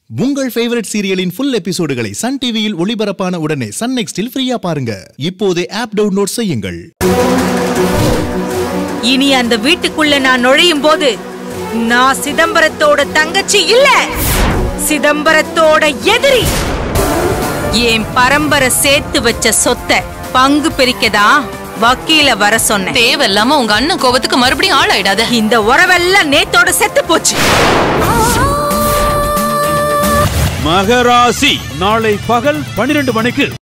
உங்கள் ஃபேவரட் சீரியலின் ஃபுல் எபிசோடுகளை சன் டிவியில் ஒளிபரப்பான உடனே சன் நெக்ஸ்டில் ஃப்ரீயா பாருங்க இப்போதே ஆப் டவுன்லோட் செய்யுங்கள் இனி அந்த வீட்டுக்குள்ள நான் நுழையும் போது நான் சிதம்பரத்தோட தங்கச்சி இல்ல சிதம்பரத்தோட எதிரி என் பரம்பரை சேர்த்து வச்ச சொத்தை பங்கு பிரிக்கதா வக்கீல வர சொன்னேன் தேவையில்லாம உங்க அண்ணன் கோவத்துக்கு மறுபடியும் ஆளாயிடாத இந்த உறவெல்லாம் நேத்தோட செத்து போச்சு மகராசி நாளை பகல் பன்னிரண்டு மணிக்கு